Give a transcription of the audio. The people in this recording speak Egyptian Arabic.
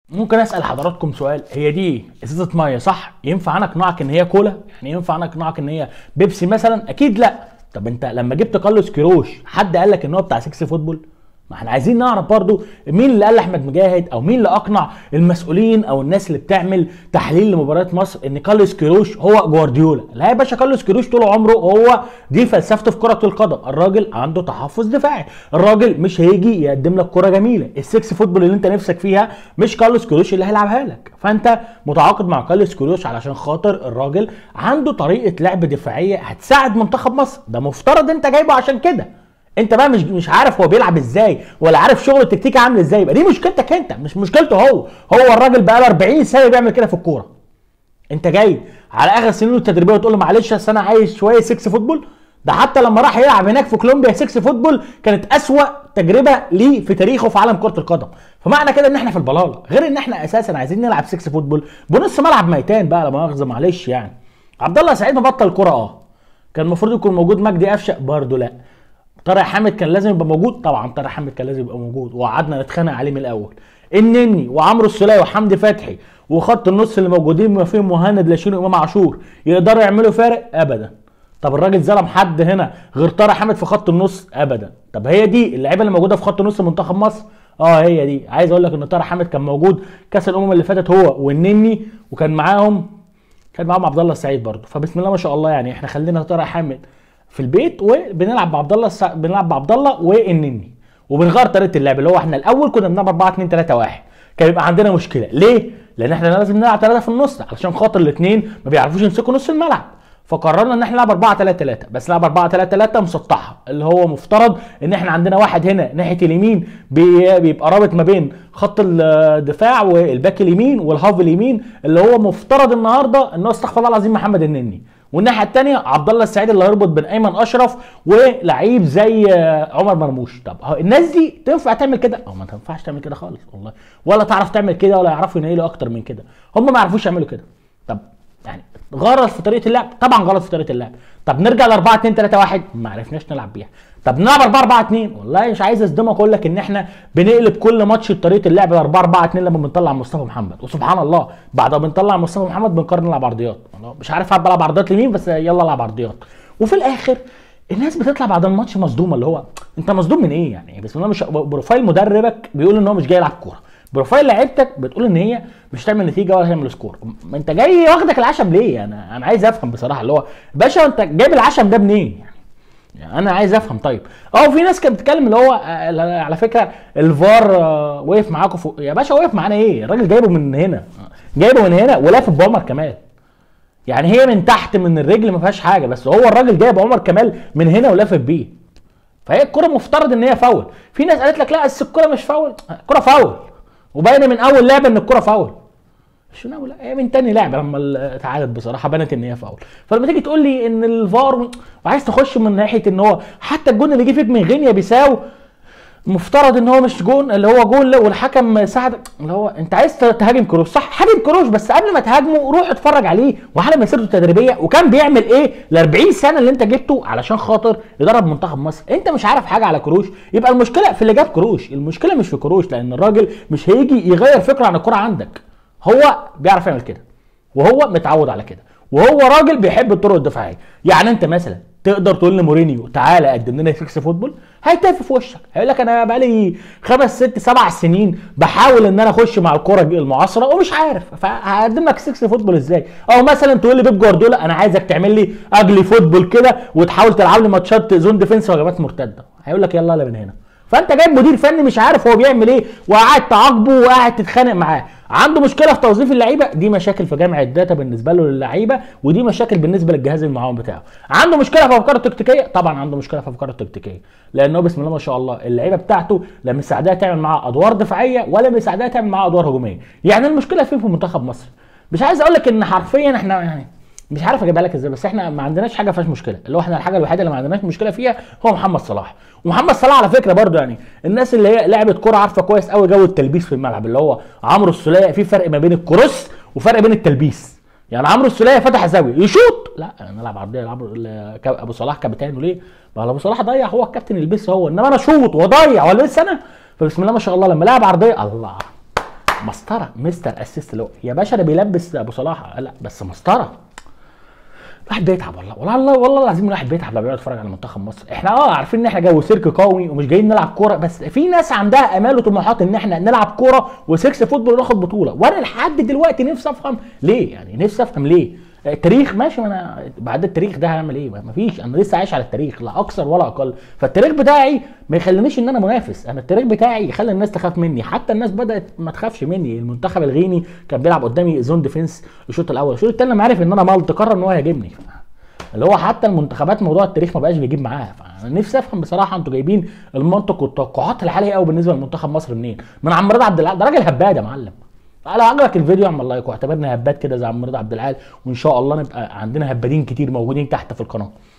ممكن اسال حضراتكم سؤال هي دي ازازه ميه صح ينفع انا اقنعك ان هي كولا يعني ينفع انا اقنعك ان هي بيبسي مثلا اكيد لا طب انت لما جبت كارلوس كيروش حد قال لك ان هو بتاع سكس فوتبول ما احنا عايزين نعرف برضو مين اللي قال لاحمد مجاهد او مين اللي اقنع المسؤولين او الناس اللي بتعمل تحليل لمباريات مصر ان كارلوس كيروش هو جوارديولا لا يا باشا كارلوس كيروش طول عمره هو دي فلسفته في كره القدم الراجل عنده تحفظ دفاعي الراجل مش هيجي يقدم لك كره جميله السكس فوتبول اللي انت نفسك فيها مش كارلوس كيروش اللي هيلعبها لك فانت متعاقد مع كارلوس كيروش علشان خاطر الراجل عنده طريقه لعب دفاعيه هتساعد منتخب مصر ده مفترض انت جايبه عشان كده انت بقى مش مش عارف هو بيلعب ازاي ولا عارف شغل التكتيكي عامل ازاي يبقى دي مشكلتك انت مش مشكلته هو هو الراجل بقى له 40 سنه بيعمل كده في الكوره انت جاي على اخر سنينه التدريبيه وتقول له معلش اصل انا عايز شويه سكس فوتبول ده حتى لما راح يلعب هناك في كولومبيا سكس فوتبول كانت اسوا تجربه ليه في تاريخه في عالم كره القدم فمعنى كده ان احنا في البلاله غير ان احنا اساسا عايزين نلعب سكس فوتبول بنص ملعب ميتان بقى لا مؤاخذه معلش يعني عبد الله سعيد مبطل كوره اه كان المفروض يكون موجود مجدي قفشه برضه لا طارق حامد كان لازم يبقى موجود طبعا طارق حامد كان لازم يبقى موجود وقعدنا نتخانق عليه من الاول النني وعمرو السوليه وحمدي فتحي وخط النص اللي موجودين ما فيهم مهند لاشين وامام عاشور يقدروا يعملوا فارق ابدا طب الراجل ظلم حد هنا غير طارق حامد في خط النص ابدا طب هي دي اللعيبه اللي موجوده في خط نص منتخب مصر اه هي دي عايز اقول لك ان طارق حامد كان موجود كاس الامم اللي فاتت هو والنني وكان معاهم كان معاهم عبد الله السعيد برضه فبسم الله ما شاء الله يعني احنا خلينا طارق حامد في البيت وبنلعب بعبد الله السع... بنلعب بعبد الله والنني وبنغير طريقه اللعب اللي هو احنا الاول كنا بنلعب 4 2 3 1 كان يبقى عندنا مشكله ليه؟ لان احنا لازم نلعب ثلاثه في النص علشان خاطر الاثنين ما بيعرفوش يمسكوا نص الملعب فقررنا ان احنا نلعب 4 3 3 بس نلعب 4 3 3 مسطحه اللي هو مفترض ان احنا عندنا واحد هنا ناحيه اليمين بي... بيبقى رابط ما بين خط الدفاع والباك اليمين والهاف اليمين اللي هو مفترض النهارده ان هو استغفر الله العظيم محمد النني والناحيه الثانيه عبد الله السعيد اللي هيربط بين ايمن اشرف ولعيب زي عمر مرموش طب الناس دي تنفع تعمل كده او ما تنفعش تعمل كده خالص والله ولا تعرف تعمل كده ولا يعرفوا ينقلوا اكتر من كده هم ما يعرفوش يعملوا كده طب يعني غلط في طريقه اللعب طبعا غلط في طريقه اللعب طب نرجع ل 4 2 3 1 ما عرفناش نلعب بيها طب نلعب 4 4 2 والله مش عايز اصدمك اقول لك ان احنا بنقلب كل ماتش بطريقه اللعب 4 4 2 لما بنطلع مصطفى محمد وسبحان الله بعد ما بنطلع مصطفى محمد بنقرر نلعب عرضيات مش عارف بلعب عرضيات لمين بس يلا العب عرضيات وفي الاخر الناس بتطلع بعد الماتش مصدومه اللي هو انت مصدوم من ايه يعني بسم الله مش بروفايل مدربك بيقول ان هو مش جاي يلعب كوره بروفايل لعيبتك بتقول ان هي مش تعمل نتيجه ولا تعمل سكور ما انت جاي واخدك العشم ليه انا انا عايز افهم بصراحه اللي هو باشا انت جايب العشم ده منين يعني يعني انا عايز افهم طيب اه في ناس كانت بتتكلم اللي هو على فكره الفار وقف معاكم فوق يا باشا وقف معانا ايه الراجل جايبه من هنا جايبه من هنا ولافف بعمر كمال يعني هي من تحت من الرجل ما فيهاش حاجه بس هو الراجل جايب عمر كمال من هنا ولافف بيه فهي الكره مفترض ان هي فاول في ناس قالت لك لا بس الكره مش فاول الكره فاول وباينه من اول لعبه ان الكره فاول مش من اول هي من تاني لعبه لما اتعادت بصراحه بانت ان هي فاول فلما تيجي تقول لي ان الفار وعايز تخش من ناحيه ان هو حتى الجون اللي جه فيك من غينيا بيساو مفترض ان هو مش جون اللي هو جون والحكم ساعد اللي هو انت عايز تهاجم كروش صح هاجم كروش بس قبل ما تهاجمه روح اتفرج عليه وعلى مسيرته التدريبيه وكان بيعمل ايه ل 40 سنه اللي انت جبته علشان خاطر يدرب منتخب مصر انت مش عارف حاجه على كروش يبقى المشكله في اللي جاب كروش المشكله مش في كروش لان الراجل مش هيجي يغير فكره عن الكره عندك هو بيعرف يعمل كده وهو متعود على كده وهو راجل بيحب الطرق الدفاعيه يعني انت مثلا تقدر تقول لمورينيو تعالى قدم لنا سكس فوتبول هيتف في وشك هيقول لك انا بقالي خمس ست سبع سنين بحاول ان انا اخش مع الكره المعاصره ومش عارف فهقدم لك سكس فوتبول ازاي او مثلا تقول لي بيب جوارديولا انا عايزك تعمل لي اجلي فوتبول كده وتحاول تلعب لي ماتشات زون ديفنس وهجمات مرتده هيقول لك يلا يلا من هنا فانت جايب مدير فني مش عارف هو بيعمل ايه وقاعد تعاقبه وقاعد تتخانق معاه عنده مشكله في توظيف اللعيبه دي مشاكل في جامع الداتا بالنسبه له للعيبه ودي مشاكل بالنسبه للجهاز المعاون بتاعه عنده مشكله في افكاره التكتيكيه طبعا عنده مشكله في افكاره التكتيكيه لانه بسم الله ما شاء الله اللعيبه بتاعته لا مساعدها تعمل معاه ادوار دفاعيه ولا مساعدها تعمل معاه ادوار هجوميه يعني المشكله فين في منتخب مصر مش عايز اقول لك ان حرفيا احنا يعني مش عارف اجيبها لك ازاي بس احنا ما عندناش حاجه فيهاش مشكله اللي هو احنا الحاجه الوحيده اللي ما عندناش مشكله فيها هو محمد صلاح ومحمد صلاح على فكره برضو يعني الناس اللي هي لعبت كوره عارفه كويس قوي جو التلبيس في الملعب اللي هو عمرو السوليه في فرق ما بين الكروس وفرق بين التلبيس يعني عمرو السوليه فتح زاويه يشوط لا نلعب عرضيه يلعب ابو صلاح كابتن ليه؟ ما ابو صلاح ضيع هو الكابتن يلبسها هو انما انا اشوط واضيع والبس انا فبسم الله ما شاء الله لما لعب عرضيه الله مسطره مستر اسيست لو يا باشا ده بيلبس ابو صلاح لا بس مسطره الواحد بيتعب والله والله والله العظيم الواحد بيتعب لما بيقعد يتفرج على منتخب مصر احنا اه عارفين ان احنا جو سيرك قومي ومش جايين نلعب كوره بس في ناس عندها امال وطموحات ان احنا نلعب كوره وسكس فوتبول وناخد بطوله وانا لحد دلوقتي نفسي افهم ليه يعني نفسي افهم ليه التاريخ ماشي ما انا بعد التاريخ ده هعمل ايه ما فيش انا لسه عايش على التاريخ لا اكثر ولا اقل فالتاريخ بتاعي ما يخلينيش ان انا منافس انا التاريخ بتاعي يخلي الناس تخاف مني حتى الناس بدات ما تخافش مني المنتخب الغيني كان بيلعب قدامي زون ديفنس الشوط الاول الشوط الثاني لما عرف ان انا مالت قرر ان هو يهاجمني اللي هو حتى المنتخبات موضوع التاريخ ما بقاش بيجيب معاها فانا نفسي افهم بصراحه انتوا جايبين المنطق والتوقعات العاليه قوي بالنسبه لمنتخب مصر منين؟ من عم رضا عبد العال ده راجل هباد يا معلم لو عجبك الفيديو اعمل لايك واعتبرني هباد كده زي عم رضا عبد العال وان شاء الله نبقى عندنا هبادين كتير موجودين تحت في القناه